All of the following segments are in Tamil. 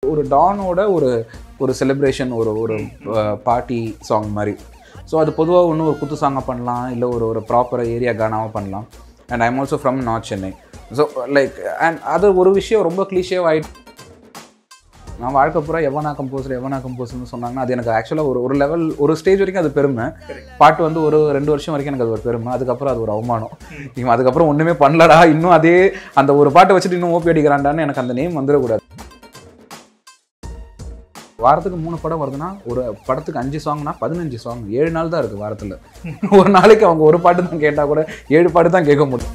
ஒரு டானோட ஒரு ஒரு செலிப்ரேஷன் ஒரு ஒரு பார்ட்டி சாங் மாதிரி ஸோ அது பொதுவாக ஒன்று ஒரு குத்து சாங்காக பண்ணலாம் இல்லை ஒரு ஒரு ப்ராப்பர் ஏரியா கானாவாக பண்ணலாம் and I'm also from north Chennai so like and அது ஒரு விஷயம் ரொம்ப கிளீஷேவ் ஆகிட்டு நான் வாழ்க்கை பூரா எவனா கம்போசர் எவனா கம்போசர்னு சொன்னாங்கன்னா அது எனக்கு ஆக்சுவலாக ஒரு ஒரு லெவல் ஒரு ஸ்டேஜ் வரைக்கும் அது பெருமை பாட்டு வந்து ஒரு ரெண்டு வருஷம் வரைக்கும் எனக்கு அது ஒரு பெருமை அதுக்கப்புறம் அது ஒரு அவமானம் இவன் அதுக்கப்புறம் ஒன்றுமே பண்ணலடா இன்னும் அதே அந்த ஒரு பாட்டை வச்சுட்டு இன்னும் ஓப்பி அடிக்கிறான்டான்னு எனக்கு அந்த நேம் வந்துடக்கூடாது வாரத்துக்கு மூணு படம் வருதுன்னா ஒரு படத்துக்கு அஞ்சு சாங்னா பதினஞ்சு சாங் ஏழு நாள் தான் இருக்குது வாரத்தில் ஒரு நாளைக்கு அவங்க ஒரு பாட்டு தான் கேட்டால் கூட ஏழு பாட்டு தான் கேட்க முடியும்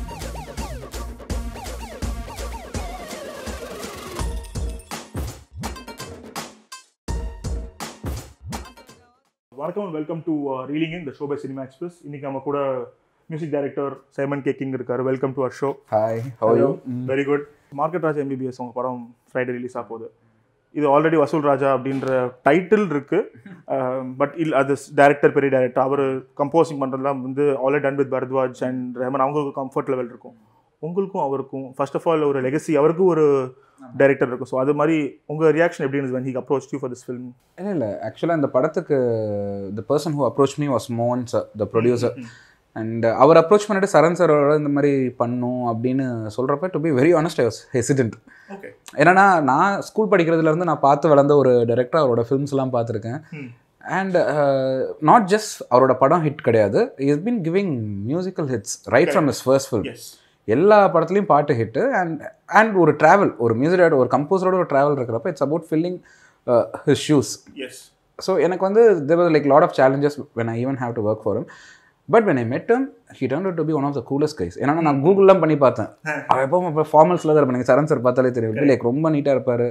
வணக்கம் welcome to reeling in the show by Cinema Express இன்னைக்கு நம்ம கூட music director Simon K King இருக்காரு welcome to our show hi how you very good Market Raja MBBS உங்க படம் ஃப்ரைடே ரிலீஸ் ஆக போகுது இது ஆல்ரெடி வசூல் ராஜா அப்படின்ற டைட்டில் இருக்கு பட் இல் அது டைரக்டர் பெரிய டைரக்டர் அவர் கம்போசிங் பண்ணுறதுலாம் வந்து already done with Bharadwaj and Rahman அவங்களுக்கு கம்ஃபர்ட் லெவல் இருக்கும் உங்களுக்கும் அவருக்கும் ஃபர்ஸ்ட் ஆஃப் ஆல் ஒரு லெகசி அவருக்கும் ஒரு டைரக்டர் இருக்கும் ஸோ அது மாதிரி உங்கள் ரியாக்ஷன் எப்படி இருந்தது when he approached you for this film இல்லை இல்லை ஆக்சுவலாக இந்த படத்துக்கு the person who approach me was மோகன் சார் த ப்ரொடியூசர் அண்ட் அவர் அப்ரோச் பண்ணிட்டு சரண் சாரோட இந்த மாதிரி பண்ணும் அப்படின்னு சொல்கிறப்ப to be very honest I was hesitant okay ஏன்னா நான் ஸ்கூல் படிக்கிறதுலேருந்து நான் பார்த்து வளர்ந்த ஒரு டைரக்டர் அவரோட ஃபிலிம்ஸ்லாம் பார்த்துருக்கேன் அண்ட் நாட் ஜஸ்ட் அவரோட படம் ஹிட் கிடையாது is been giving musical hits right from is first film yes எல்லா படத்துலையும் பாட்டு ஹிட்டு அண்ட் அண்ட் ஒரு ட்ராவல் ஒரு மியூசிக் ஒரு கம்போசரோட ஒரு ட்ராவல் இருக்கிறப்ப it's about filling his shoes yes so எனக்கு வந்து there was like lot of challenges when I even have to work for him but when I met him he turned out to be one of the coolest guys ஏன்னா நான் கூகுள்லாம் பண்ணி பார்த்தேன் அவர் எப்போ இப்போ ஃபார்மல்ஸில் தான் இருப்பாங்க சரண் சார் பார்த்தாலே தெரியும் லைக் ரொம்ப நீட்டாக இருப்பார்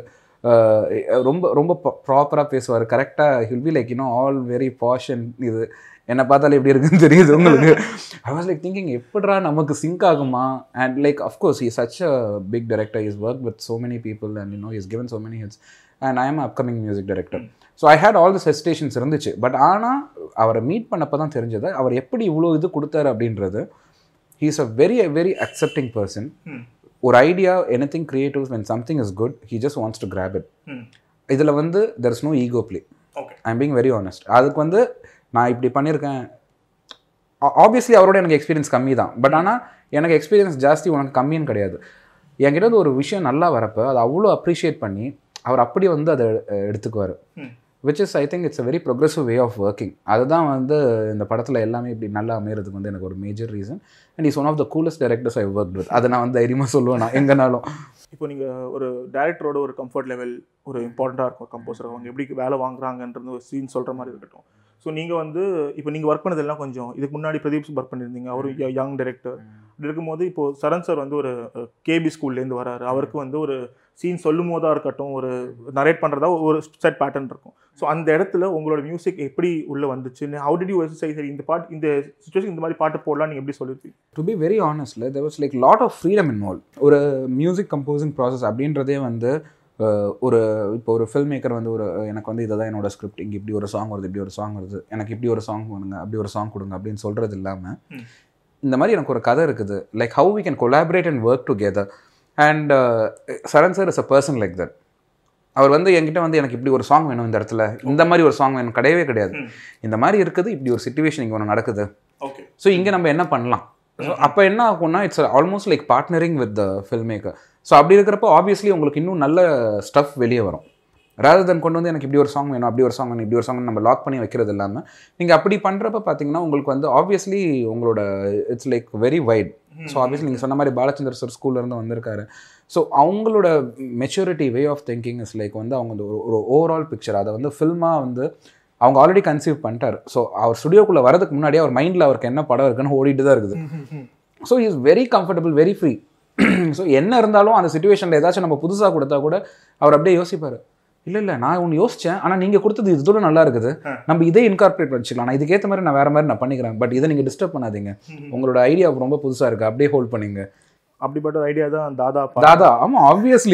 ரொம்ப ரொம்ப ப்ராப்பராக பேசுவார் கரெக்டாக ஹில் பி லைக் இன்னும் ஆல் வெரி பாஷன் இது என்னை பார்த்தாலே எப்படி இருக்குன்னு தெரியுது உங்களுக்கு ஐ வாஸ் லைக் திங்கிங் எப்படிடா நமக்கு சிங்க் ஆகுமா and like of course is such a big director is work with so many people and you know he's given so many hits and I am an upcoming music director so I had all this hesitations இருந்துச்சு பட் ஆனால் அவரை மீட் பண்ணப்போ தான் தெரிஞ்சது அவர் எப்படி இவ்வளோ இது கொடுத்தாரு அப்படின்றது he is a very very accepting person ஒரு idea anything creative when something is good he just wants to grab it இதில் வந்து there is no ego play okay I am being very honest அதுக்கு வந்து நான் இப்படி பண்ணியிருக்கேன் ஆப்வியஸ்லி அவரோட எனக்கு எக்ஸ்பீரியன்ஸ் கம்மி தான் பட் ஆனால் எனக்கு எக்ஸ்பீரியன்ஸ் ஜாஸ்தி உனக்கு கம்மின்னு கிடையாது என்கிட்ட இருந்து ஒரு விஷயம் நல்லா வரப்போ அதை அவ்வளோ அப்ரிஷியேட் பண்ணி அவர் அப்படி வந்து அதை எ- எடுத்துக்குவார் which is I think it's a very progressive way of working அதுதான் வந்து இந்த படத்தில் எல்லாமே இப்படி நல்லா அமையறதுக்கு வந்து எனக்கு ஒரு major reason and is one of the coolest directors I work with அதை நான் வந்து தைரியமாக சொல்லுவேன் நான் எங்கனாலும் இப்போ நீங்கள் ஒரு டேரக்டரோட ஒரு கம்ஃபர்ட் லெவல் ஒரு இம்பார்ட்டண்ட்டாக இருக்கும் கம்போசர் அவங்க எப்படி வேலை வாங்குறாங்கன்றது ஒரு சீன் சொல்கிற மாதிரி இருக்கட்டும் ஸோ நீங்கள் வந்து இப்போ நீங்கள் ஒர்க் பண்ணதெல்லாம் கொஞ்சம் இதுக்கு முன்னாடி பிரதீப் ஒர்க் பண்ணியிருந்தீங்க அவரும் யங் டைரக்டர் அப்படி இருக்கும்போது இப்போ சரண் சார் வந்து ஒரு கேபி ஸ்கூல்லேருந்து வராரு அவருக்கு வந்து ஒரு சீன் சொல்லும் போதா இருக்கட்டும் ஒரு நரேட் பண்ணுறதா ஒரு செட் பேட்டர்ன் இருக்கும் ஸோ அந்த இடத்துல உங்களோட மியூசிக் எப்படி உள்ளே வந்துச்சு ஹவு டிட் யூ சரி சரி இந்த பாட்டு இந்த சுச்சுவேஷன் இந்த மாதிரி பாட்டு போடலாம் நீங்கள் எப்படி சொல்லியிருப்பீங்க டு பி வெரி ஆனஸ்ட்ல there was like lot of freedom involve ஒரு மியூசிக் கம்போசிங் ப்ராசஸ் அப்படின்றதே வந்து அஹ், ஒரு இப்போ ஒரு ஃபில்ம் மேக்கர் வந்து ஒரு எனக்கு வந்து இதை தான் என்னோட ஸ்கிரிப்ட் இங்கே இப்படி ஒரு சாங் வருது இப்படி ஒரு சாங் வருது எனக்கு இப்படி ஒரு சாங் வேணுங்க அப்படி ஒரு சாங் கொடுங்க அப்படின்னு சொல்கிறது இல்லாமல் ம். இந்த மாதிரி எனக்கு ஒரு கதை இருக்குது like how we can collaborate and work together and Saran sir is a person like that அவர் வந்து என்கிட்ட வந்து எனக்கு இப்படி ஒரு சாங் வேணும் இந்த இடத்துல இந்த மாதிரி ஒரு சாங் வேணும் கிடையவே கிடையாது ம். இந்த மாதிரி இருக்குது இப்படி ஒரு சுச்சுவேஷன் இங்கே ஒன்று நடக்குது ஓகே ஸோ இங்கே நம்ம என்ன பண்ணலாம் ஸோ அப்போ என்ன ஆகும்னா it's almost like partnering with the filmmaker so அப்படி இருக்கிறப்போ ஆப்வியஸ்லி உங்களுக்கு இன்னும் நல்ல ஸ்டஃப் வெளியே வரும் rather than கொண்டு வந்து எனக்கு இப்படி ஒரு சாங் வேணும் அப்படி ஒரு சாங் வேணும் இப்படி ஒரு சாங் நம்ம லாக் பண்ணி வைக்கிறது இல்லாமல் நீங்கள் அப்படி பண்ணுறப்ப பார்த்தீங்கன்னா உங்களுக்கு வந்து ஆப்வியஸ்லி உங்களோட it's like very wide so obviously நீங்கள் சொன்ன மாதிரி பாலச்சந்தர் சார் ஸ்கூல்லேருந்து வந்திருக்காரு ஸோ அவங்களோட maturity way of thinking is like வந்து அவங்க வந்து ஒரு ஒரு ஓவரால் பிக்சர் அதை வந்து ஃபில்மாக வந்து அவங்க ஆல்ரெடி கன்சீவ் பண்ணிட்டார் ஸோ அவர் ஸ்டுடியோக்குள்ளே வரதுக்கு முன்னாடியே அவர் மைண்டில் அவருக்கு என்ன படம் இருக்குன்னு ஓடிட்டு தான் இருக்குது so is very comfortable very free so என்ன இருந்தாலும் அந்த சுச்சுவேஷனில் ஏதாச்சும் நம்ம புதுசாக கொடுத்தா கூட அவர் அப்படியே யோசிப்பார் இல்லை இல்லை நான் ஒன்று யோசித்தேன் ஆனால் நீங்கள் கொடுத்தது இதோட நல்லா இருக்குது நம்ம இதே இன்கார்பரேட் வச்சுக்கலாம் நான் இதுக்கேற்ற மாதிரி நான் வேறு மாதிரி நான் பண்ணிக்கிறேன் பட் இதை நீங்கள் டிஸ்டர்ப் பண்ணாதீங்க உங்களோட ஐடியா ரொம்ப புதுசாக இருக்குது அப்படியே ஹோல்ட் பண்ணிங்க அப்படிப்பட்ட ஐடியா தான் தாதா பா- தாதா ஆமாம் ஆப்வியஸ்லி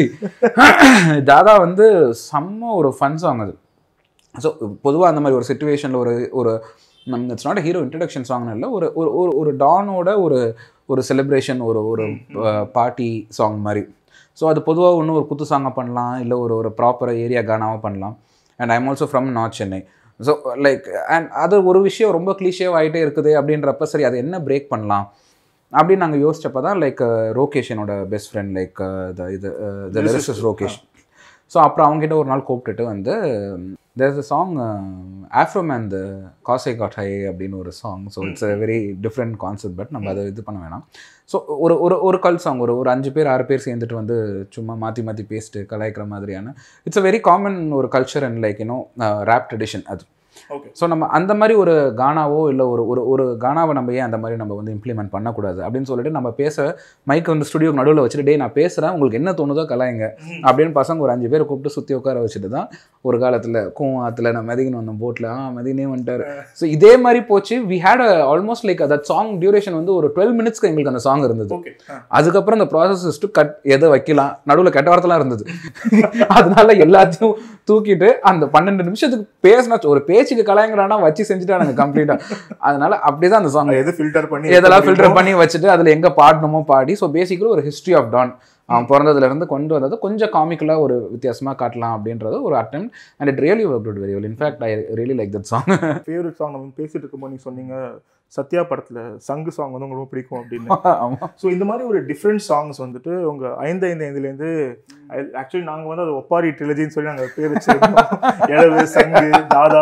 தாதா வந்து செம்ம ஒரு ஃபன் சாங் அது ஸோ பொதுவாக அந்த மாதிரி ஒரு சுச்சுவேஷனில் ஒரு ஒரு இட்ஸ் நாட் ஹீரோ இன்ட்ரடக்ஷன் சாங்னு இல்லை ஒரு ஒரு ஒரு ஒரு டானோட ஒரு ஒரு செலிப்ரேஷன் ஒரு ஒரு பார்ட்டி சாங் மாதிரி ஸோ அது பொதுவாக ஒன்று ஒரு குத்து சாங்காக பண்ணலாம் இல்லை ஒரு ஒரு ப்ராப்பர் ஏரியா கானாவாக பண்ணலாம் and I'm also from north Chennai so like and அது ஒரு விஷயம் ரொம்ப கிளீஷியவ் ஆகிட்டே இருக்குது அப்படின்றப்ப சரி அதை என்ன பிரேக் பண்ணலாம் அப்படின்னு நாங்கள் யோசிச்சப்போ தான் லைக் ரோகேஷ் என்னோட பெஸ்ட் ஃப்ரெண்ட் லைக் த இது த லிரிக்ஸ் ரோகேஷ் ஸோ அப்புறம் அவங்ககிட்ட ஒரு நாள் கூப்பிட்டுட்டு வந்து தேர்ஸ் அ சாங் ஆஃப்ரோமேன் த காசை காட் ஹை அப்படின்னு ஒரு song so it's a very different concept but நம்ம அதை இது பண்ண வேணாம் ஸோ ஒரு ஒரு ஒரு கல் சாங் ஒரு ஒரு அஞ்சு பேர் ஆறு பேர் சேர்ந்துட்டு வந்து சும்மா மாற்றி மாற்றி பேசிட்டு கலாய்க்கிற மாதிரியான இட்ஸ் அ வெரி காமன் ஒரு culture and like you know rap tradition அது ஓகே ஸோ நம்ம அந்த மாதிரி ஒரு கானாவோ இல்லை ஒரு ஒரு ஒரு கானாவை நம்ம ஏன் அந்த மாதிரி நம்ம வந்து இம்ப்ளிமெண்ட் பண்ணக்கூடாது அப்படின்னு சொல்லிட்டு நம்ம பேச மைக் வந்து ஸ்டுடியோ நடுவில் வச்சுட்டு டேய் நான் பேசுகிறேன் உங்களுக்கு என்ன தோணுதோ கலாயுங்க அப்படின்னு பசங்க ஒரு அஞ்சு பேரை கூப்பிட்டு சுற்றி உட்கார வச்சுட்டு தான் ஒரு காலத்தில் கூவாத்தில் நான் மதிகன் வந்தோம் போட்டில் ஆ மதினே வந்துட்டார் ஸோ இதே மாதிரி போச்சு we had almost like that song duration வந்து ஒரு டுவெல் மினிட்ஸ்க்கு எங்களுக்கு அந்த சாங் இருந்தது ஓகே அதுக்கப்புறம் இந்த ப்ராசஸ் கட் எதை வைக்கலாம் நடுவில் கெட்ட வார்த்தைலாம் இருந்தது அதனால எல்லாத்தையும் தூக்கிட்டு அந்த பன்னெண்டு நிமிஷத்துக்கு பேசினா ஒரு பேச்சுக்கு கலாயங்கிறானா வச்சு செஞ்சுட்டானுங்க கம்ப்ளீட்டா அதனால அப்படிதான் அந்த சாங் எது ஃபில்டர் பண்ணி எதெல்லாம் ஃபில்டர் பண்ணி வச்சுட்டு அதுல எங்க பாடணுமோ பாடி ஸோ பேசிக்கலி ஒரு ஹிஸ்ட்ரி ஆஃப் டான் அவன் பிறந்ததுல இருந்து கொண்டு வந்தது கொஞ்சம் காமிக்கலா ஒரு வித்தியாசமா காட்டலாம் அப்படின்றது ஒரு attempt and it really work out very well in fact I really like that song favourite song நம்ம பேசிட்டு இருக்கும்போது நீங்க சொன்னீங்க சத்யா படத்துல சங்கு சாங் வந்து உங்களுக்கு ரொம்ப பிடிக்கும் அப்படின்னு ஆமா ஸோ இந்த மாதிரி ஒரு டிஃப்ரெண்ட் சாங்ஸ் வந்துட்டு உங்க ஐந்து ஐந்து ஐந்துலேருந்து ஆக்சுவலி நாங்க வந்து அது ஒப்பாரி ட்ரிலஜின்னு சொல்லி நாங்க பேர் வச்சிருக்கோம் எழவு சங்கு தாதா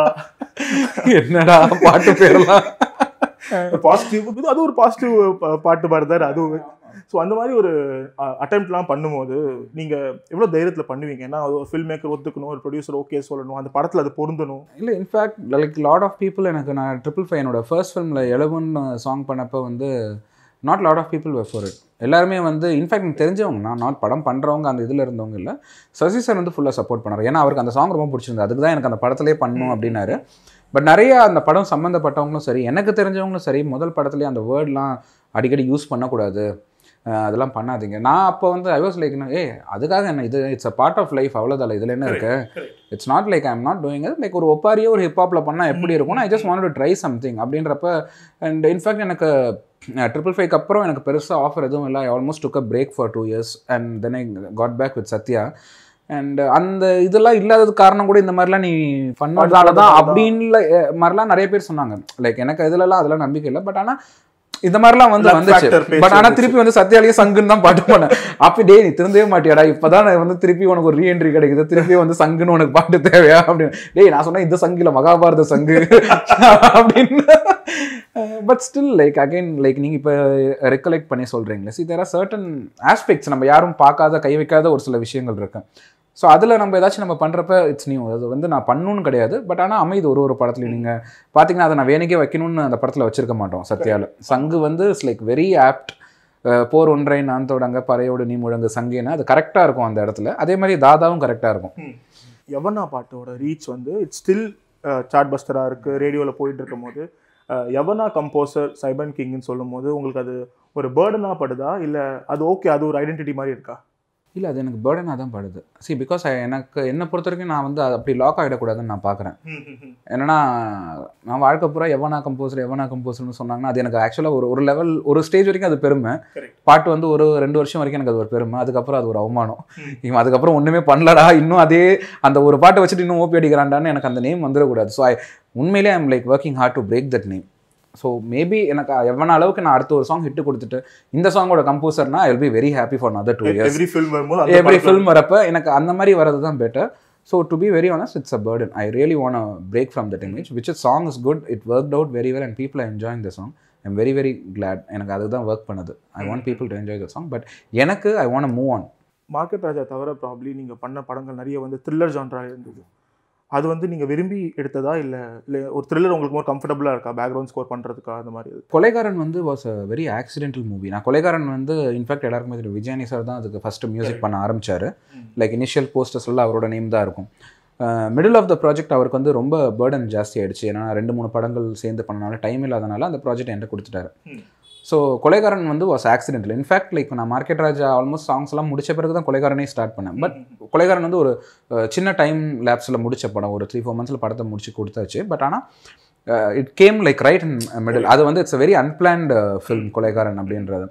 என்னடா பாட்டு பேர்லாம் பாசிட்டிவ் அது ஒரு பாசிட்டிவ் பாட்டு பாடுதாரு அதுவும் ஸோ அந்த மாதிரி ஒரு அட்டம்ப்ட்லாம் பண்ணும்போது நீங்க எவ்வளவு தைரியத்துல பண்ணுவீங்க ஏன்னா அது ஒரு ஃபில்ம் மேக்கர் ஒத்துக்கணும் ஒரு ப்ரொடியூசர் ஓகே சொல்லணும் அந்த படத்துல அது பொருந்தணும் இல்லை in fact like lot of people எனக்கு நான் ட்ரிபிள் ஃபைவ் என்னோட ஃபர்ஸ்ட் ஃபிலிமில் எலவன் சாங் பண்ணப்போ வந்து not lot of people were for it எல்லாருமே வந்து இன்ஃபேக்ட் எனக்கு தெரிஞ்சவங்க நான் நாட் படம் பண்ணுறவங்க அந்த இதில் இருந்தவங்க இல்லை சசி சார் வந்து ஃபுல்லாக சப்போர்ட் பண்ணார் ஏன்னா அவருக்கு அந்த சாங் ரொம்ப பிடிச்சிருந்தது அதுக்கு தான் எனக்கு அந்த படத்திலே பண்ணணும் அப்படின்னாரு பட் நிறைய அந்த படம் சம்மந்தப்பட்டவங்களும் சரி எனக்கு தெரிஞ்சவங்களும் சரி முதல் படத்துலேயே அந்த வேர்ட்லாம் அடிக்கடி யூஸ் பண்ணக்கூடாது அஹ் அதெல்லாம் பண்ணாதீங்க நான் அப்போ வந்து ஐ வாஸ் லைக் ஏ அதுக்காக என்ன இது it's a part of life அவ்வளோதான் இதில் என்ன இருக்கு it's not like I'm not doing it like ஒரு ஒப்பாரியே ஒரு ஹிப்ஹாப்பில் பண்ணால் எப்படி இருக்கும் I just want to try something அப்படின்றப்ப அண்ட் இன்ஃபேக்ட் எனக்கு ட்ரிபிள் ஃபைவ்க்கு அப்புறம் எனக்கு பெருசாக ஆஃபர் எதுவும் இல்லை I almost took a break for two years and then I got back with Sathya and அந்த இதெல்லாம் இல்லாதது காரணம் கூட இந்த மாதிரிலாம் நீ பண்ணதால தான் அப்படின்னு மாதிரிலாம் நிறைய பேர் சொன்னாங்க லைக் எனக்கு இதுலலாம் அதெல்லாம் நம்பிக்கை இல்லை பட் ஆனால் இந்த மாதிரிலாம் வந்து Luck வந்துச்சு factor பேச்சு பட் ஆனா வந்துச்சு. திருப்பி வந்து சத்யாலேயே சங்குன்னு தான் பாட்டு பண்ணேன் அப்படி டேய் நீ திருந்தவே மாட்டியாடா இப்பதான் நான் வந்து திருப்பி உனக்கு ஒரு ரீஎன்ட்ரி கிடைக்குது திருப்பி வந்து சங்குன்னு உனக்கு பாட்டு தேவையா அப்படின்னு டேய் நான் சொன்னேன் இந்த சங்கு இல்ல மகாபாரத சங்கு அப்படின்னு but still like again like நீங்க இப்ப ரெக்கலெக்ட் பண்ணி சொல்றீங்களே see there are certain aspects நம்ம யாரும் பார்க்காத கை வைக்காத ஒரு சில விஷயங்கள் இருக்கு ஸோ அதில் நம்ம ஏதாச்சும் நம்ம பண்ணுறப்ப இட்ஸ் நியூ அது வந்து நான் பண்ணணும்னு கிடையாது பட் ஆனால் அமைது ஒரு ஒரு படத்துலையும் நீங்கள் பார்த்தீங்கன்னா அதை நான் வேணுக்கே வைக்கணும்னு அந்த படத்தில் வச்சிருக்க மாட்டோம் சத்யாவில் சங்கு வந்து it's like very apt for ஒன்றை நான் தொடங்க பறையோடு நீ முழங்கு சங்கேன்னு அது கரெக்டாக இருக்கும் அந்த இடத்துல அதே மாதிரி தாதாவும் கரெக்டாக இருக்கும் யவனா பாட்டோட ரீச் வந்து இட்ஸ் ஸ்டில் சார்ட் பஸ்டராக இருக்குது ரேடியோவில் போயிட்டு இருக்கும் போது அஹ், யவனா கம்போசர் சைபன் கிங்னு சொல்லும் போது உங்களுக்கு அது ஒரு பேர்டனாக படுதா இல்லை அது ஓகே அது ஒரு ஐடென்டிட்டி மாதிரி இருக்கா இல்லை அது எனக்கு பேர்டனாக தான் படுது சி பிகாஸ் எனக்கு என்னை பொறுத்த வரைக்கும் நான் வந்து அது அப்படி லாக் ஆகிடக்கூடாதுன்னு நான் பார்க்குறேன் என்னன்னா நான் வாழ்க்கை பூரா எவனா கம்போசர் எவனா கம்போசர்னு சொன்னாங்கன்னா அது எனக்கு ஆக்சுவலாக ஒரு ஒரு லெவல் ஒரு ஸ்டேஜ் வரைக்கும் அது பெருமை Correct. பாட்டு வந்து ஒரு ரெண்டு வருஷம் வரைக்கும் எனக்கு அது ஒரு பெருமை அதுக்கப்புறம் அது ஒரு அவமானம் இவன் அதுக்கப்புறம் ஒன்றுமே பண்ணலடா இன்னும் அதே அந்த ஒரு பாட்டை வச்சுட்டு இன்னும் ஓபி அடிக்கிறான்டான்னு எனக்கு அந்த நேம் வந்துடக்கூடாது ஸோ ஐ உண்மையிலே I'm like working hard to break that name so maybe எனக்கு எவ்வளோ அளவுக்கு நான் அடுத்த ஒரு சாங் ஹிட் கொடுத்துட்டு இந்த சாங்கோட கம்போசர்னா I will be very happy for another two years every film வரும்போது அந்த எவ்ரி ஃபில்ம் வரப்ப எனக்கு அந்த மாதிரி வரது தான் better so to be very honest it's a burden I really want break from that image which is song is good it work out very well and people enjoying the song I'm very very glad எனக்கு அதுதான் ஒர்க் பண்ணுது I want people to enjoy the song but எனக்கு I want move on Market Raja தவிர ப்ராப்ளி நீங்கள் பண்ண படங்கள் நிறைய வந்து த்ரில்லர் ஜான்ரா இருந்தது அது வந்து நீங்கள் விரும்பி எடுத்ததா இல்லை இல்லை ஒரு த்ரில்லர் உங்களுக்கு மோர் கம்ஃபர்டபுளாக இருக்கா பேக்ரவுண்ட் ஸ்கோர் பண்ணுறதுக்கா அந்த மாதிரி கொலைகாரன் வந்து was a very accidental movie நான் கொலைகாரன் வந்து இன்ஃபேக்ட் எல்லாருக்குமே தெரியும் விஜயானி சார் தான் அதுக்கு ஃபஸ்ட்டு மியூசிக் பண்ண ஆரம்பிச்சாரு லைக் இனிஷியல் போஸ்டர்ஸ்லாம் அவரோட நேம் தான் இருக்கும் மிடில் ஆஃப் த ப்ராஜெக்ட் அவருக்கு வந்து ரொம்ப பேர்டன் ஜாஸ்தி ஆயிடுச்சு ஏன்னா ரெண்டு மூணு படங்கள் சேர்ந்து பண்ணனால டைம் இல்லாதனால அந்த ப்ராஜெக்ட் என்கிட்ட கொடுத்துட்டாரு ம். ஸோ கொலைகாரன் வந்து வாஸ் ஆக்சிடென்டல் இன்ஃபேக்ட் லைக் நான் மார்க்கெட் ராஜா ஆல்மோஸ்ட் சாங்ஸ் எல்லாம் முடிச்ச பிறகு தான் கொலைகாரனே ஸ்டார்ட் பண்ணேன் பட் கொலைகாரன் வந்து ஒரு அஹ், சின்ன டைம் லேப்ஸில் முடிச்ச படம் ஒரு த்ரீ ஃபோர் மந்த்ஸில் படத்தை முடிச்சு கொடுத்தாச்சு பட் ஆனால் it came like right in middle அது வந்து இட்ஸ் வெரி அன்பிளான்ட் ஃபில்ம் கொலைகாரன் அப்படின்றது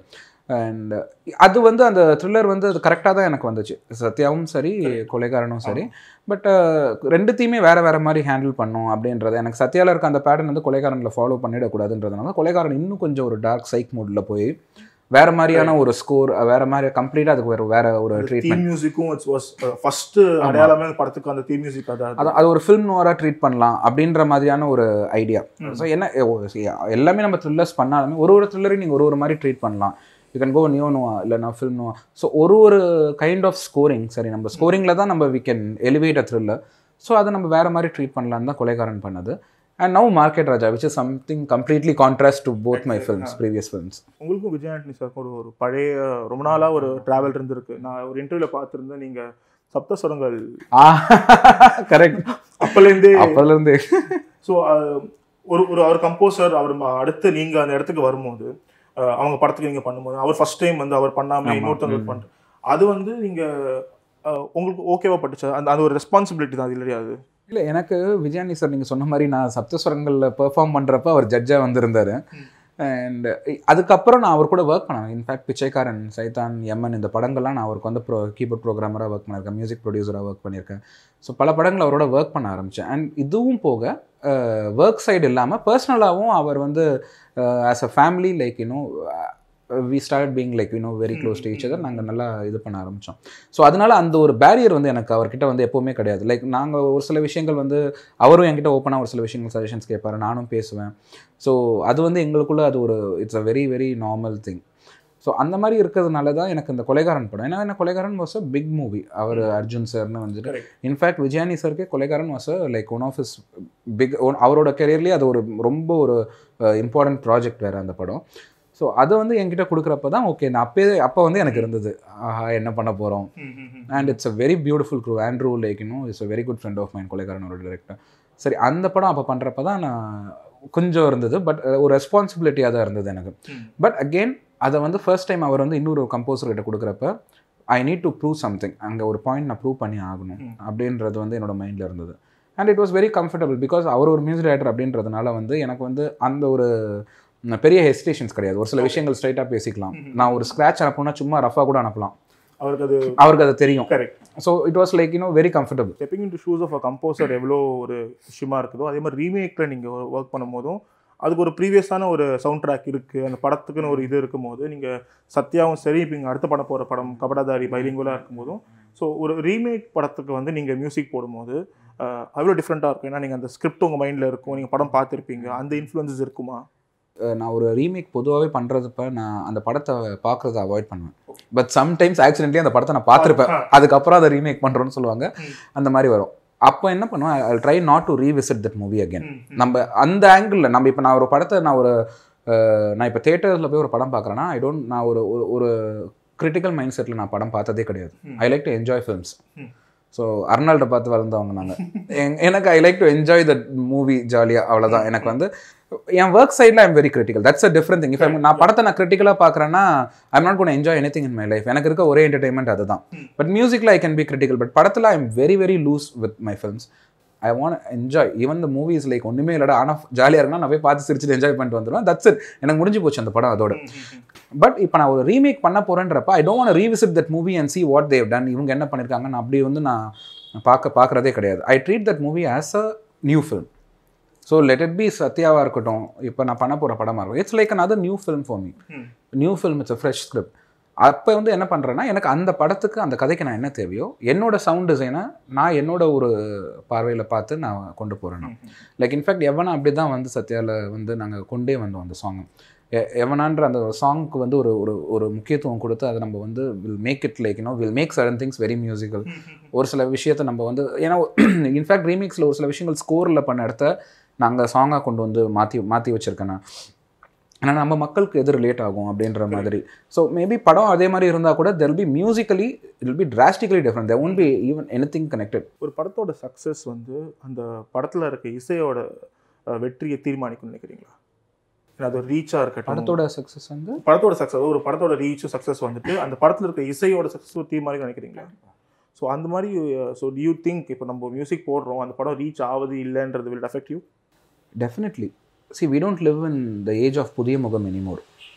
அண்ட் அது வந்து அந்த த்ரில்லர் வந்து அது கரெக்டாக தான் எனக்கு வந்துச்சு சத்யாவும் சரி கொலைகாரனும் சரி பட் ரெண்டுத்தையுமே வேற வேற மாதிரி ஹேண்டில் பண்ணும் அப்படின்றது எனக்கு சத்யாவில் இருக்க அந்த பேட்டர்ன் வந்து கொலைகாரனில் ஃபாலோ பண்ணிடக்கூடாதுன்றதுனால கொலைகாரன் இன்னும் கொஞ்சம் ஒரு டார்க் சைக் மூடில் போய் வேற மாதிரியான ஒரு ஸ்கோர் வேற மாதிரி கம்ப்ளீட்டாக அதுக்கு வேற வேற ஒரு ட்ரீட்மெண்ட் தீம் மியூசிக்கும் இட்ஸ் வாஸ் ஃபர்ஸ்ட் அடையாளமே அந்த படத்துக்கு அந்த தீம் மியூசிக் அதான் அது அது ஒரு ஃபில்ம் நோராக ட்ரீட் பண்ணலாம் அப்படின்ற மாதிரியான ஒரு ஐடியா ஸோ என்ன ஓ, see, எல்லாமே நம்ம த்ரில்லர்ஸ் பண்ணாலுமே ஒரு ஒரு த்ரில்லரையும் நீங்கள் ஒரு ஒரு மாதிரி ட்ரீட் பண்ணலாம் you can go neo noir இல்லைனா ஃபில்ம் நோவா ஸோ ஒரு ஒரு கைண்ட் ஆஃப் ஸ்கோரிங் சரி நம்ம ஸ்கோரிங்கில் தான் நம்ம we can elevate a thriller so அதை நம்ம வேற மாதிரி ட்ரீட் பண்ணலான்னு தான் கொலைகாரன் பண்ணது and now market Raja which is something completely contrast to both my films previous films உங்களுக்கும் விஜய் ஆண்டனி சார் ஒரு ஒரு பழைய ரொம்ப நாளா ஒரு டிராவல் இருந்திருக்கு நான் ஒரு இன்டர்வியூல பார்த்துருந்தேன் நீங்க சப்தஸ்வரங்கள் ஆ கரெக்ட் அப்பலேருந்தே அப்போலேருந்து ஸோ ஒரு ஒரு அவர் கம்போசர் அவர் ம- அடுத்து நீங்க அந்த இடத்துக்கு வரும்போது அஹ், அவங்க படத்துக்கு நீங்க பண்ணும்போது அவர் ஃபர்ஸ்ட் டைம் வந்து அவர் பண்ணாம ஆமா. இன்னொருத்தவங்களுக்கு பண்ணிட்டு அது வந்து நீங்க அஹ், உங்களுக்கு ஓகேவா பட்டுச்சா அந்த அது ஒரு ரெஸ்பான்சிபிலிட்டி தான் அது இல்லையா அது இல்லை எனக்கு விஜயானி சார் நீங்கள் சொன்ன மாதிரி நான் சப்தஸ்வரங்களில் பெர்ஃபார்ம் பண்ணுறப்ப அவர் ஜட்ஜாக வந்திருந்தார் அண்ட் அதுக்கப்புறம் நான் அவர் கூட ஒர்க் பண்ணேன் இன்ஃபேக்ட் பிச்சைக்காரன் சைத்தான் எம்என் இந்த படங்கள்லாம் நான் அவருக்கு வந்து ப்ரோ கீபோர்ட் ப்ரோக்ராமராக ஒர்க் பண்ணியிருக்கேன் மியூசிக் ப்ரொடியூசராக ஒர்க் பண்ணியிருக்கேன் ஸோ பல படங்கள் அவரோட ஒர்க் பண்ண ஆரம்பித்தேன் அண்ட் இதுவும் போக ஒர்க் சைடு இல்லாமல் பர்சனலாகவும் அவர் வந்து ஆஸ் அ ஃபேமிலி லைக் இன்னும் we start being like you know very close to each other நாங்கள் நல்லா இது பண்ண ஆரம்பித்தோம் ஸோ அதனால அந்த ஒரு பேரியர் வந்து எனக்கு அவர்கிட்ட வந்து எப்போவுமே கிடையாது லைக் நாங்கள் ஒரு சில விஷயங்கள் வந்து அவரும் என்கிட்ட ஓப்பனாக ஒரு சில விஷயங்கள் சஜஷன்ஸ் கேட்பாரு நானும் பேசுவேன் ஸோ அது வந்து எங்களுக்குள்ள அது ஒரு it's a very very normal thing so அந்த மாதிரி இருக்கிறதுனால தான் எனக்கு இந்த கொலைகாரன் படம் ஏன்னா என்ன Kolaigaran was a big movie அவர் அர்ஜுன் சார்னு வந்துட்டு Correct. இன்ஃபேக்ட் விஜயானி சாருக்கே Kolaigaran was like one of is big அவரோட கெரியர்லேயே அது ஒரு ரொம்ப ஒரு இம்பார்ட்டன்ட் ப்ராஜெக்ட் வேறு அந்த படம் ஸோ அதை வந்து என்கிட்ட கொடுக்குறப்ப தான் ஓகே நான் அப்பயே அப்போ வந்து எனக்கு இருந்தது ஆஹா என்ன பண்ண போகிறோம் and it's a very beautiful crew Andrew like இன்னும் it's a very good friend of mine கொலைகாரனோட டேரக்டர் சரி அந்த படம் அப்போ பண்ணுறப்ப தான் நான் கொஞ்சம் இருந்தது பட் ஒரு ரெஸ்பான்சிபிலிட்டியாக தான் இருந்தது எனக்கு பட் அகெயின் அதை வந்து ஃபர்ஸ்ட் டைம் அவர் வந்து இன்னொரு கம்போசர் கிட்ட கொடுக்குறப்ப I need to prove something அங்கே ஒரு பாயிண்ட் நான் ப்ரூவ் பண்ணி ஆகணும் ம். அப்படின்றது வந்து என்னோட மைண்டில் இருந்தது and it was very comfortable because அவர் ஒரு மியூசிக் டைரக்டர் அப்படின்றதுனால வந்து எனக்கு வந்து அந்த ஒரு ம், பெரிய ஹெசிடேஷன்ஸ் கிடையாது ஒரு சில விஷயங்கள் ஸ்ட்ரைட்டாக பேசிக்கலாம் ம்ஹும். நான் ஒரு ஸ்க்ராட்ச் அனுப்புனா சும்மா ரஃபாக கூட அனுப்பலாம் அவருக்கு அது அவருக்கு அது தெரியும் correct so it was like you know very comfortable stepping in shoes of a composer எவ்வளோ ஒரு விஷயமா இருக்குதோ அதே மாதிரி ரீமேக்கில் நீங்கள் ஒர்க் பண்ணும்போதும் அதுக்கு ஒரு ப்ரீவியஸான ஒரு சவுண்ட் ட்ராக் இருக்குது அந்த படத்துக்குன்னு ஒரு இது இருக்கும்போது நீங்கள் சத்யாவும் சரி இப்போ இங்கே அடுத்த படம் போகிற படம் கபடாதாரி பைலிங்குலாக இருக்கும்போதும் ஸோ ஒரு ரீமேக் படத்துக்கு வந்து நீங்கள் மியூசிக் போடும்போது அஹ், அவ்வளோ டிஃப்ரெண்ட்டாக இருக்கும் ஏன்னா நீங்கள் அந்த ஸ்கிரிப்ட் உங்கள் மைண்டில் இருக்கும் நீங்கள் படம் பார்த்துருப்பீங்க அந்த இன்ஃப்ளூயன்சஸ் இருக்குமா நான் ஒரு ரீமேக் பொதுவாகவே பண்ணுறதுப்ப நான் அந்த படத்தை பார்க்குறத அவாய்ட் பண்ணுவேன் பட் சம்டைம்ஸ் ஆக்சிடென்ட்லி அந்த படத்தை நான் பார்த்துருப்பேன் ஆ. அதுக்கப்புறம் அதை ரீமேக் பண்ணுறோன்னு சொல்லுவாங்க ம். அந்த மாதிரி வரும் அப்போ என்ன பண்ணுவேன் I try not to revisit that movie again ம், ம். நம்ம அந்த ஆங்கிளில் நம்ம இப்போ நான் ஒரு படத்தை நான் ஒரு அஹ், நான் இப்போ தேட்டரில் போய் ஒரு படம் பார்க்குறேன்னா ஐ டோன்ட் நான் ஒரு ஒரு- ஒரு கிரிட்டிக்கல் மைண்ட் செட்டில் நான் படம் பார்த்ததே கிடையாது ம். I like to enjoy films ம். ஸோ அர்னால்டை பார்த்து வளர்ந்தவங்க நாங்கள் எனக்கு ஐ லைக் டு என்ஜாய் தட் மூவி ஜாலியாக அவ்வளோதான் எனக்கு வந்து என் ஒர்க் சைடில் I'm very critical that's a different thing இப்போ நான் படத்தை நான் கிரிட்டிக்கலாக பார்க்குறேன்னா I'm not gonna enjoy anything in my life எனக்கு இருக்க ஒரே என்டர்டைன்மெண்ட் அதுதான் ம். பட் மியூசிக்கில் I can be critical but படத்தில் I am very very loose with my films I want enjoy even the movies like ஒன்றுமே இல்லடா ஆனால் ஜாலியாக இருக்குன்னா நான் போய் பார்த்து சிரிச்சுட்டு என்ஜாய் பண்ணிட்டு வந்துடுவேன் தட்ஸ் இட் எனக்கு முடிஞ்சு போச்சு அந்த படம் அதோட ம், ம், ம். பட் இப்போ நான் ஒரு ரீமேக் பண்ண போகிறேன்றப்ப I don't want revisit that movie and see what they've done இவங்க என்ன பண்ணியிருக்காங்கன்னு அப்படி வந்து நான் பார்க்க பார்க்குறதே கிடையாது I treat that movie as a new film so let it be சத்யாவாக இருக்கட்டும் இப்போ நான் பண்ண போகிற படமாக இருக்கும் it's like another new film for me ம். New film it's a fresh script அப்போ வந்து என்ன பண்ணுறேன்னா எனக்கு அந்த படத்துக்கு அந்த கதைக்கு நான் என்ன தேவையோ என்னோட சவுண்ட் டிசைனை நான் என்னோட ஒரு பார்வையில் பார்த்து நான் கொண்டு போகிறேன் நான் லைக் இன்ஃபேக்ட் எவனா அப்படி தான் வந்து சத்யாவில் வந்து நாங்கள் கொண்டே வந்தோம் அந்த சாங் எவனான்ற அந்த சாங்க்கு வந்து ஒரு ஒரு ஒரு முக்கியத்துவம் கொடுத்து அதை நம்ம வந்து will make it like you know will make sudden things very musical ஒரு சில விஷயத்தை நம்ம வந்து ஏன்னா இன்ஃபேக்ட் ரீமிக்ஸில் ஒரு சில விஷயங்கள் ஸ்கோரில் பண்ண இடத்த நாங்கள் சாங்காக கொண்டு வந்து மாற்றி மாற்றி வச்சுருக்கேன் நான் ஏன்னா நம்ம மக்களுக்கு எது ரிலேட் ஆகும் அப்படின்ற மாதிரி ஸோ மேபி படம் அதே மாதிரி இருந்தால் கூட they'll be musically it will be drastically different there won't be even anything connected ஒரு படத்தோட சக்ஸஸ் வந்து அந்த படத்தில் இருக்க இசையோட அஹ், வெற்றியை தீர்மானிக்கும்னு நினைக்கிறீங்களா ஏன்னா அது ரீச்சாக இருக்கட்டும் படத்தோட சக்ஸஸ் வந்து படத்தோட சக்ஸஸ் ஒரு படத்தோட ரீச்சும் சக்ஸஸ் வந்துட்டு அந்த படத்தில் இருக்க இசையோட சக்ஸஸ் தீர்மானிக்கும் நினைக்கிறீங்களா ஸோ அந்த மாதிரி ஸோ யூ திங்க் இப்போ நம்ம மியூசிக் போடுறோம் அந்த படம் ரீச் ஆகுது இல்லைன்றது will affect you definitely see we don't live in the age of Pudhiya Mugam anymore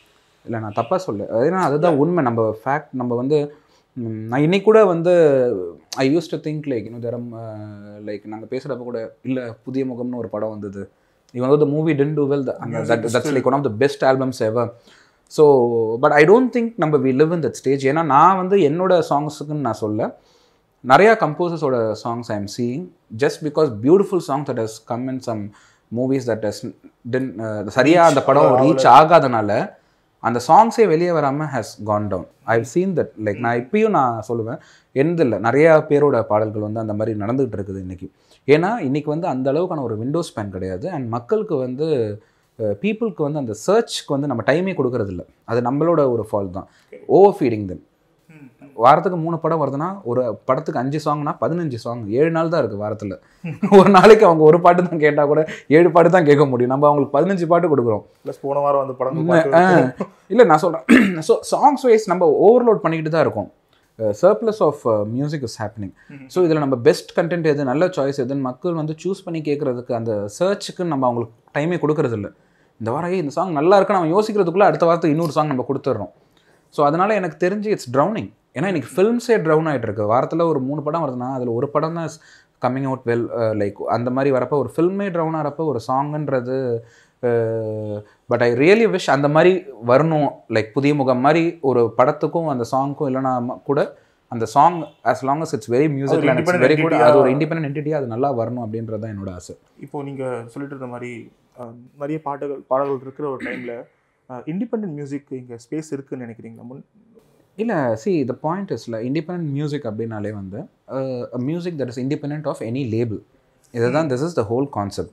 இல்லை நான் தப்பாக சொல்ல ஏன்னா அதுதான் உண்மை நம்ம ஃபேக்ட் நம்ம வந்து ம், நான் இன்னைக்கு கூட வந்து I use to think like இன்னும் தரம் லைக் நாங்கள் பேசுகிறப்ப கூட இல்லை புதிய முகம்னு ஒரு படம் வந்தது இவன் வந்து மூவி டென் டூ வெல் அந்த that that's like one of the best albums ever so but I don't think நம்ம we live in that stage ஏன்னா நான் வந்து என்னோட சாங்ஸுக்குன்னு நான் சொல்ல நிறையா கம்போசர்ஸோட songs I am seeing just because beautiful songs that has come in some movies that has then சரியாக அந்த படம் ரீச் ஆகாதனால அந்த சாங்ஸே வெளியே வராமல் has gone down I seen that like நான் இப்பயும் நான் சொல்லுவேன் எந்த இல்லை நிறையா பேரோட பாடல்கள் வந்து அந்த மாதிரி நடந்துகிட்டு இருக்குது இன்னைக்கு ஏன்னா இன்னைக்கு வந்து அந்த அளவுக்கான ஒரு விண்டோ ஸ்பேன் கிடையாது அண்ட் மக்களுக்கு வந்து பீப்புளுக்கு வந்து அந்த சர்ச்க்கு வந்து நம்ம டைமே கொடுக்கறது இல்ல அது நம்மளோட ஒரு ஃபால்ட் தான் ஓவர் ஃபீடிங் தென் வாரத்துக்கு மூணு படம் வருதுன்னா ஒரு படத்துக்கு அஞ்சு சாங்னா பதினஞ்சு சாங் ஏழு நாள் தான் இருக்குது வாரத்தில் ஒரு நாளைக்கு அவங்க ஒரு பாட்டு தான் கேட்டால் கூட ஏழு பாட்டு தான் கேட்க முடியும் நம்ம அவங்களுக்கு பதினஞ்சு பாட்டு கொடுக்குறோம் ப்ளஸ் போன வாரம் வந்து படம் இல்லை நான் சொல்கிறேன் ஸோ சாங்ஸ் வைஸ் நம்ம ஓவர்லோட் பண்ணிக்கிட்டு தான் இருக்கோம் surplus of music is happening so இதில் நம்ம பெஸ்ட் கண்டென்ட் எது நல்ல சாய்ஸ் எதுன்னு மக்கள் வந்து சூஸ் பண்ணி கேட்குறதுக்கு அந்த சர்ச்சுக்கு நம்ம அவங்களுக்கு டைமே கொடுக்கறது இல்ல இந்த வாரம் "ஏய், இந்த சாங் நல்லா இருக்குன்னு அவன் யோசிக்கிறதுக்குள்ளே அடுத்த வாரத்துக்கு இன்னொரு சாங் நம்ம கொடுத்துட்றோம் ஸோ அதனால் எனக்கு தெரிஞ்சு இட்ஸ் ட்ரௌனிங் ஏன்னா இன்னைக்கு ஃபில்ம்ஸே ட்ரவுன் ஆகிட்டு இருக்கு வாரத்தில் ஒரு மூணு படம் வருதுன்னா அதில் ஒரு படம் தான் கம்மிங் அவுட் வெல் லைக் அந்த மாதிரி வரப்போ ஒரு ஃபில்மே ட்ரவுன் ஆகிறப்போ ஒரு சாங்குன்றது பட் ஐ ரியலி விஷ் அந்த மாதிரி வரணும் லைக் புதிய முகம் மாதிரி ஒரு படத்துக்கும் அந்த சாங்க்கும் இல்லைனா கூட அந்த song as long as it's very music ஒரு அண்ட் independent வெரி குட் entity-ஆ- அது ஒரு இண்டிபெண்டன்ட் என்டிட்டி அது நல்லா வரணும் அப்படின்றது தான் என்னோட ஆசை இப்போ நீங்க சொல்லிட்டு இருந்த மாதிரி அஹ், நிறைய பாட்டுகள் பாடல்கள் இருக்கிற ஒரு டைம்ல இண்டிபெண்டன்ட் மியூசிக் இங்க ஸ்பேஸ் இருக்குன்னு நினைக்கிறீங்களா முன் இல்லை சி த பாயிண்ட் இஸ்ல இண்டிபெண்ட் மியூசிக் அப்படின்னாலே வந்து music that is independent of any label இதுதான் this is the whole concept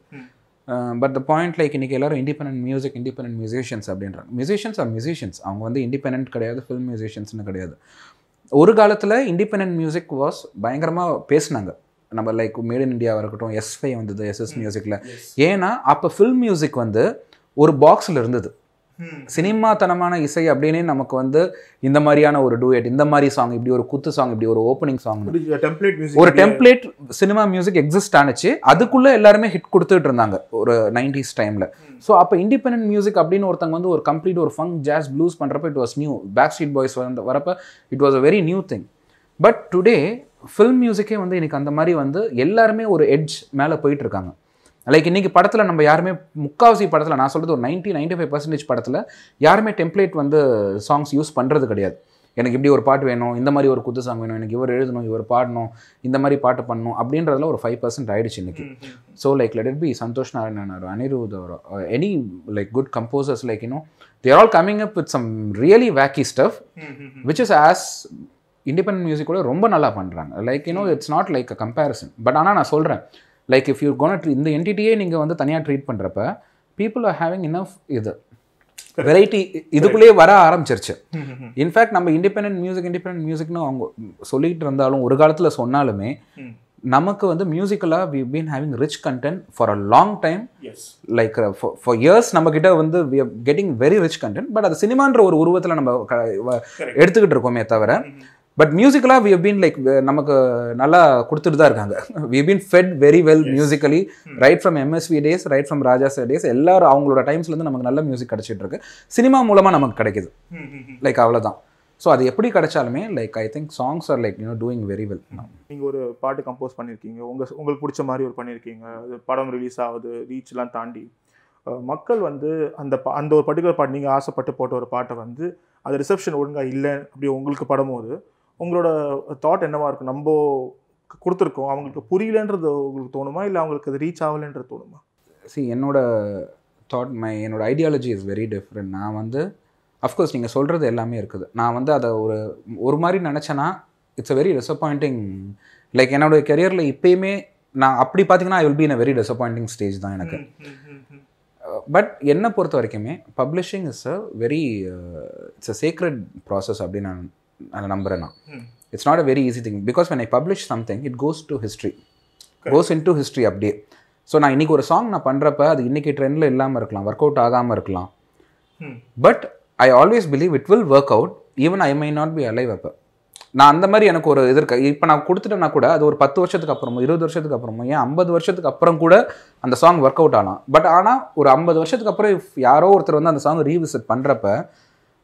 but the point like இன்னைக்கு எல்லாரும் இண்டிபெண்ட் மியூசிக் இண்டிபெண்ட் மியூசிஷியன்ஸ் அப்படின்றாங்க மியூசிஷியன்ஸ் ஆர் மியூசிஷியன்ஸ் அவங்க வந்து இண்டிபெண்ட் கிடையாது ஃபில்ம் மியூசிஷியன்ஸ்னு கிடையாது ஒரு காலத்தில் இண்டிபெண்ட் மியூசிக் வாஸ் பயங்கரமாக பேசுனாங்க நம்ம லைக் மேட் இன் இந்தியாவாக இருக்கட்டும் எஸ் ஃபை வந்தது எஸ்எஸ் மியூசிக்கில் ஏன்னா அப்போ ஃபில்ம் மியூசிக் வந்து ஒரு பாக்ஸில் இருந்தது சினிமாத்தனமான இசை அப்படின்னே நமக்கு வந்து இந்த மாதிரியான ஒரு டூயட் இந்த மாதிரி சாங் இப்படி ஒரு குத்து சாங் இப்படி ஒரு ஓப்பனிங் சாங் டெம்ப்ளேட் மியூசிக் ஒரு டெம்ப்ளேட் சினிமா மியூசிக் எக்ஸிஸ்ட் ஆனுச்சு அதுக்குள்ள எல்லாருமே ஹிட் கொடுத்துட்டு இருந்தாங்க ஒரு நைன்டிஸ் டைம்ல ஸோ அப்போ இண்டிபெண்டன்ட் மியூசிக் அப்படின்னு ஒருத்தங்க வந்து ஒரு கம்ப்ளீட் ஒரு ஃபங்க் ஜாஸ் ப்ளூஸ் பண்றப்ப it was new Backstreet Boys வந்து வரப்ப it was a very new thing but today film மியூசிக்கே வந்து இன்னைக்கு அந்த மாதிரி வந்து எல்லாருமே ஒரு எட்ஜ் மேலே போயிட்டு இருக்காங்க லைக் இன்னைக்கு படத்தில் நம்ம யாருமே முக்காவாசி படத்தில் நான் சொல்றது ஒரு நைன்ட்டி நைன்டி ஃபைவ் பர்சன்டேஜ் படத்தில் யாருமே டெம்ப்ளேட் வந்து சாங்ஸ் யூஸ் பண்ணுறது கிடையாது எனக்கு இப்படி ஒரு பாட்டு வேணும் இந்த மாதிரி ஒரு குத்து சாங் வேணும் எனக்கு இவர் எழுதணும் இவர் பாடணும் இந்த மாதிரி பாட்டு பண்ணணும் அப்படின்றதுல ஒரு ஃபைவ் பர்சன்ட் ஆயிடுச்சு இன்னைக்கு so like let it be Santhosh Narayanan or Anirudh or any like good composers like you know they're all coming up with some really wacky stuff which is as independent music கூட ரொம்ப நல்லா பண்ணுறாங்க like you know it's not like a comparison but ஆனால் நான் சொல்கிறேன் லைக் இஃப் யூ கோன இந்த என்டிட்டியே நீங்கள் வந்து தனியாக ட்ரீட் பண்ணுறப்ப பீப்புள் ஆர் ஹேவிங் இனஃப் இது வெரைட்டி இதுக்குள்ளேயே வர ஆரம்பிச்சிருச்சு இன்ஃபேக்ட் நம்ம இண்டிபெண்டன்ட் மியூசிக் இண்டிபெண்டன்ட் மியூசிக்னு அவங்க சொல்லிட்டு இருந்தாலும் ஒரு காலத்தில் சொன்னாலுமே நமக்கு வந்து மியூசிக்கலாக we been having rich content for a long time as like for years நம்ம கிட்ட வந்து we are getting very rich content but அது சினிமான்ற ஒரு உருவத்தில் நம்ம க- வ- எடுத்துக்கிட்டு இருக்கோமே தவிர பட் மியூசிக்கலாக வி பீன் லைக் நமக்கு நல்லா கொடுத்துட்டு தான் இருக்காங்க we been fed very well musically right from MSV days right from Raja sir days எல்லாரும் அவங்களோட டைம்ஸ்லேருந்து நமக்கு நல்ல மியூசிக் கிடைச்சிட்டு இருக்கு சினிமா மூலமாக நமக்கு கிடைக்குது லைக் அவ்வளோதான் ஸோ அது எப்படி கிடைச்சாலுமே like I think songs are like you know doing very well நீங்க ஒரு பாட்டு கம்போஸ் பண்ணியிருக்கீங்க உங்க உங்களுக்கு பிடிச்ச மாதிரி ஒரு பண்ணியிருக்கீங்க அது படம் ரிலீஸ் ஆகுது ரீச்லாம் தாண்டி அஹ், மக்கள் வந்து அந்த பா- அந்த ஒரு பர்டிகுலர் பாட்டு நீங்கள் ஆசைப்பட்டு போட்ட ஒரு பாட்டை வந்து அது ரிசப்ஷன் ஒழுங்கா இல்லை அப்படி உங்களுக்கு படும்போது உங்களோட தாட் என்னவா இருக்கும் நம்ம கொடுத்துருக்கோம் அவங்களுக்கு புரியலன்றது உங்களுக்கு தோணுமா இல்லை அவங்களுக்கு அது ரீச் ஆகலைன்றது தோணுமா சி என்னோட தாட் மை என்னோட ஐடியாலஜி இஸ் வெரி டிஃப்ரெண்ட் நான் வந்து அஃப்கோர்ஸ் நீங்கள் சொல்கிறது எல்லாமே இருக்குது நான் வந்து அதை ஒரு ஒரு மாதிரி நினச்சேன்னா it's a very disappointing like என்னோட கெரியரில் இப்பயுமே நான் அப்படி பார்த்தீங்கன்னா I will be in a very disappointing stage தான் எனக்கு பட் என்னை பொறுத்த வரைக்குமே publishing is a very it's a secret process அப்படின்னு நான் அதை நம்புகிறேன் நான் ம். It's not a very easy thing because when I publish something it goes to history goes in to history அப்படியே ஸோ நான் இன்னைக்கு ஒரு சாங் நான் பண்ணுறப்ப அது இன்னைக்கு ட்ரெண்டில் இல்லாமல் இருக்கலாம் ஒர்க் அவுட் ஆகாமல் இருக்கலாம் ம். But I always believe it will work out even I my not be alive அப்போ நான் அந்த மாதிரி எனக்கு ஒரு இது இருக்கு இப்போ நான் கொடுத்துட்டேன்னா கூட அது ஒரு பத்து வருஷத்துக்கு அப்புறமோ இருபது வருஷத்துக்கு அப்புறமோ ஏன் ஐம்பது வருஷத்துக்கு அப்புறம் கூட அந்த சாங் ஒர்க் அவுட் ஆகலாம் பட் ஆனால் ஒரு ஐம்பது வருஷத்துக்கு அப்புறம் if யாரோ ஒருத்தர் வந்து அந்த சாங் ரீவிசிட் பண்ணுறப்ப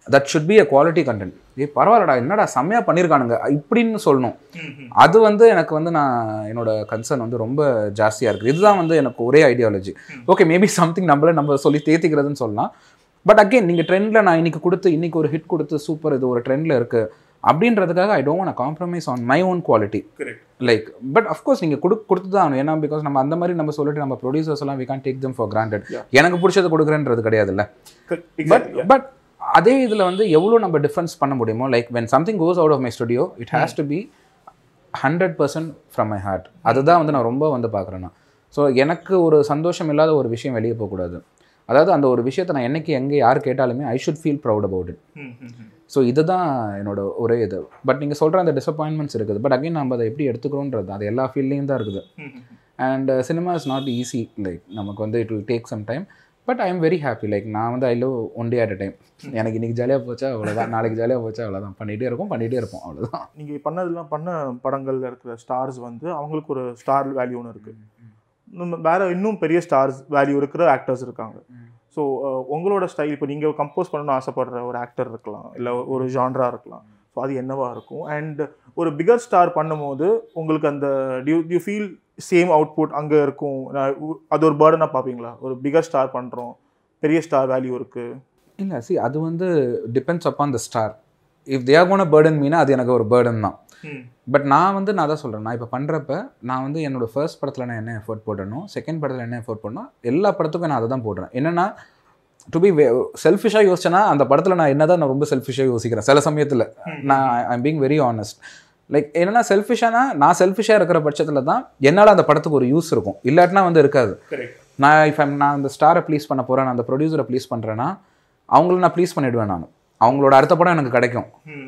that should be a quality content ஏ பரவாயில்லடா என்னடா செம்மையாக பண்ணியிருக்கானுங்க இப்படின்னு சொல்லணும் அது வந்து எனக்கு வந்து நான் என்னோட கன்சர்ன் வந்து ரொம்ப ஜாஸ்தியாக இருக்குது இதுதான் வந்து எனக்கு ஒரே ஐடியாலஜி ஓகே மேபி சம்திங் நம்மள நம்ம சொல்லி தேத்திக்கிறதுன்னு சொல்லலாம் பட் அகெயின் நீங்கள் ட்ரெண்டில் நான் இன்னைக்கு கொடுத்து இன்னைக்கு ஒரு ஹிட் கொடுத்து சூப்பர் இது ஒரு ட்ரெண்டில் இருக்குது அப்படின்றதுக்காக I don't compromise on my own quality correct like but of course நீங்கள் கொடு கொடுத்து தான் ஆகணும் ஏன்னா பிகாஸ் நம்ம அந்த மாதிரி நம்ம சொல்லிட்டு நம்ம ப்ரொடியூசர்ஸ் எல்லாம் we can take them for granted Yeah. எனக்கு பிடிச்சது கொடுக்குறேன்றது கிடையாதுல்ல பட் எக்ஸாக்ட்லி பட் அதே இதில் வந்து எவ்வளோ நம்ம டிஃப்ரென்ஸ் பண்ண முடியுமோ like when something goes out of my studio it has to be hundred percent from my heart அதுதான் வந்து நான் ரொம்ப வந்து பார்க்குறேன் நான் ஸோ எனக்கு ஒரு சந்தோஷம் இல்லாத ஒரு விஷயம் வெளியே போகக்கூடாது அதாவது அந்த ஒரு விஷயத்தை நான் என்னைக்கு எங்கே யார் கேட்டாலுமே I should feel proud about it so இதுதான் என்னோட ஒரே இது பட் நீங்கள் சொல்கிற அந்த டிசப்பாயின்மெண்ட்ஸ் இருக்குது பட் அகைன் நம்ம அதை எப்படி எடுத்துக்கிறோன்றது அது எல்லா ஃபீல்ட்லேயும் தான் இருக்குது and cinema is not easy like நமக்கு வந்து it will take some time but I am very happy like நான் வந்து I love one day at a time எனக்கு இன்னைக்கு ஜாலியாக போச்சா அவ்வளோதான் நாளைக்கு ஜாலியாக போச்சா அவ்வளோதான் பண்ணிகிட்டே இருக்கும் பண்ணிகிட்டே இருப்போம் அவ்வளோதான் நீங்க பண்ணதெல்லாம் பண்ண படங்கள்ல இருக்கிற ஸ்டார்ஸ் வந்து அவங்களுக்கு ஒரு ஸ்டார் வேல்யூ ஒன்று இருக்கு நம்ம வேற இன்னும் பெரிய ஸ்டார்ஸ் வேல்யூ இருக்கிற ஆக்டர்ஸ் இருக்காங்க ஸோ உங்களோட ஸ்டைல் இப்போ நீங்கள் கம்போஸ் பண்ணணும்னு ஆசைப்படுற ஒரு ஆக்டர் இருக்கலாம் இல்லை ஒரு ஜான்ரா இருக்கலாம் ஸோ அது என்னவா இருக்கும் அண்ட் ஒரு பிகர் ஸ்டார் பண்ணும்போது உங்களுக்கு அந்த do you feel same output அங்கே இருக்கும் நான் உ- அது ஒரு பேர்டனாக பார்ப்பீங்களா ஒரு பிகர் ஸ்டார் பண்ணுறோம் பெரிய ஸ்டார் வேல்யூ இருக்குது இல்லை சி அது வந்து depends upon the star if they are gonna burden மீனா அது எனக்கு ஒரு பேர்டன் தான் பட் நான் வந்து நான் தான் சொல்கிறேன் நான் இப்போ பண்ணுறப்ப நான் வந்து என்னோட ஃபர்ஸ்ட் படத்தில் நான் என்ன எஃபோர்ட் போடணும் செகண்ட் படத்தில் என்ன எஃபோர்ட் பண்ணணும் எல்லா படத்துக்கும் நான் அதை தான் போடுறேன் என்னென்னா டு பி செல்ஃபிஷாக யோசிச்சேன்னா அந்த படத்தில் நான் என்ன நான் ரொம்ப செல்ஃபிஷாக யோசிக்கிறேன் சில சமயத்தில் நான் I'm being very honest like என்னன்னா செல்ஃபிஷானா நான் செல்ஃபிஷாக இருக்கிற பட்சத்தில் தான் என்னால் அந்த படத்துக்கு ஒரு யூஸ் இருக்கும் இல்லாட்டினா வந்து இருக்காது கரெக்ட் நான் இப்போ நான் அந்த ஸ்டாரை ப்ளீஸ் பண்ண போகிறேன் நான் அந்த ப்ரொடியூசரை ப்ளீஸ் பண்ணுறேன்னா அவங்கள நான் ப்ளீஸ் பண்ணிவிடுவேன் நான் அவங்களோட அடுத்த படம் எனக்கு கிடைக்கும்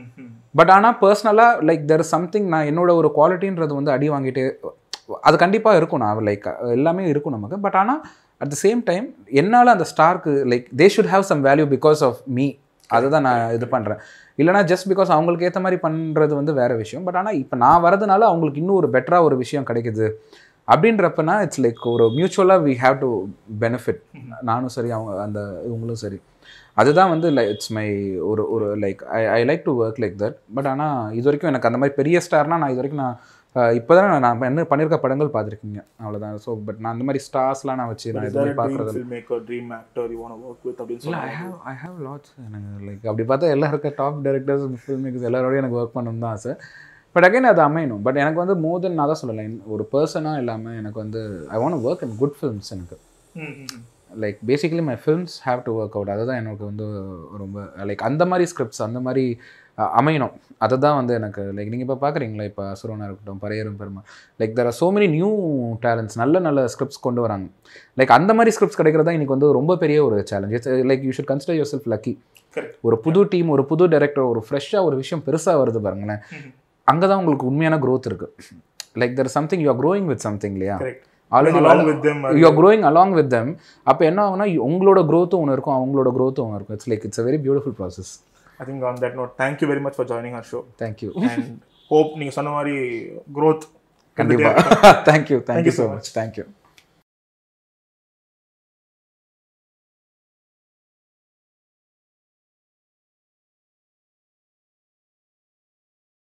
பட் ஆனால் பர்சனலாக லைக் தெர் இஸ் சம்திங் நான் என்னோட ஒரு குவாலிட்டின்றது வந்து அடி வாங்கிட்டு அது கண்டிப்பாக இருக்கும் நான் லைக் எல்லாமே இருக்கும் நமக்கு பட் ஆனால் அட் த சேம் டைம் என்னால் அந்த ஸ்டார்க்கு like they should have some value because of me அதுதான் நான் இது பண்ணுறேன் இல்லைனா ஜஸ்ட் பிகாஸ் அவங்களுக்கு ஏற்ற மாதிரி பண்ணுறது வந்து வேறு விஷயம் பட் ஆனால் இப்போ நான் வரதுனால அவங்களுக்கு இன்னும் ஒரு பெட்டராக ஒரு விஷயம் கிடைக்குது அப்படின்றப்பனா இட்ஸ் லைக் ஒரு மியூச்சுவலாக வி ஹாவ் டு பெனிஃபிட் நானும் சரி அவங்க அந்த இவங்களும் சரி அதுதான் வந்து லைக் இட்ஸ் மை ஒரு ஒரு like I I like to work like that but ஆனால் இது வரைக்கும் எனக்கு அந்த மாதிரி பெரிய ஸ்டார்னா நான் இது வரைக்கும் நான் இப்போ தான் நான் என்ன பண்ணியிருக்க படங்கள் பார்த்துருக்கீங்க அவ்வளோதான் ஸோ பட் நான் அந்த மாதிரி ஸ்டார்ஸ்லாம் நான் வச்சு நான் எதுவுமே பார்க்குறது film maker dream actor you want work with அப்படின்னு இல்லை ஐ சொல்லி ஹேவ் ஐ ஹேவ் லாட்ஸ் எனக்கு லைக் அப்படி பார்த்தா எல்லா இருக்க டாப் டேரக்டர்ஸ் ஃபில்ம் மேக்கர்ஸ் எல்லாரோடையும் எனக்கு ஒர்க் பண்ணணும் தான் ஆசை பட் அகைன் அது அமையணும் பட் எனக்கு வந்து மோர் தென் நான் தான் சொல்லலை ஒரு பர்சனாக இல்லாமல் எனக்கு வந்து I want work in good films எனக்கு like basically my films have to work out அதுதான் எனக்கு வந்து ரொம்ப லைக் அந்த மாதிரி ஸ்கிரிப்ட்ஸ் அந்த மாதிரி அஹ், அமையணும் அதுதான் வந்து எனக்கு லைக் நீங்கள் இப்போ பார்க்குறீங்களா இப்போ அசுரனாக இருக்கட்டும் Pariyerum Perumal like there are so many new talents நல்ல நல்ல ஸ்கிரிப்ட்ஸ் கொண்டு வராங்க லைக் அந்த மாதிரி ஸ்கிரிப்ட்ஸ் கிடைக்கிறது தான் இன்னைக்கு வந்து ரொம்ப பெரிய ஒரு challenge it's like you should consider yourself lucky Correct. ஒரு புது டீம் ஒரு புது டைரக்டர் ஒரு ஃப்ரெஷ்ஷாக ஒரு விஷயம் பெருசாக வருது பாருங்களேன் அங்கே தான் உங்களுக்கு உண்மையான growth இருக்கு like there something you are growing with something இல்லையா Correct. Already along with them you are growing along with them அப்போ என்ன ஆகும்னா உங்களோட growth ஒன்று இருக்கும் அவங்களோட growth ஒன்று இருக்கும் it's like it's a very beautiful process I think on that note thank you very much for joining our show thank you and hope நீங்கள் சொன்ன மாதிரி growth கண்டிப்பாக thank you thank you so much thank you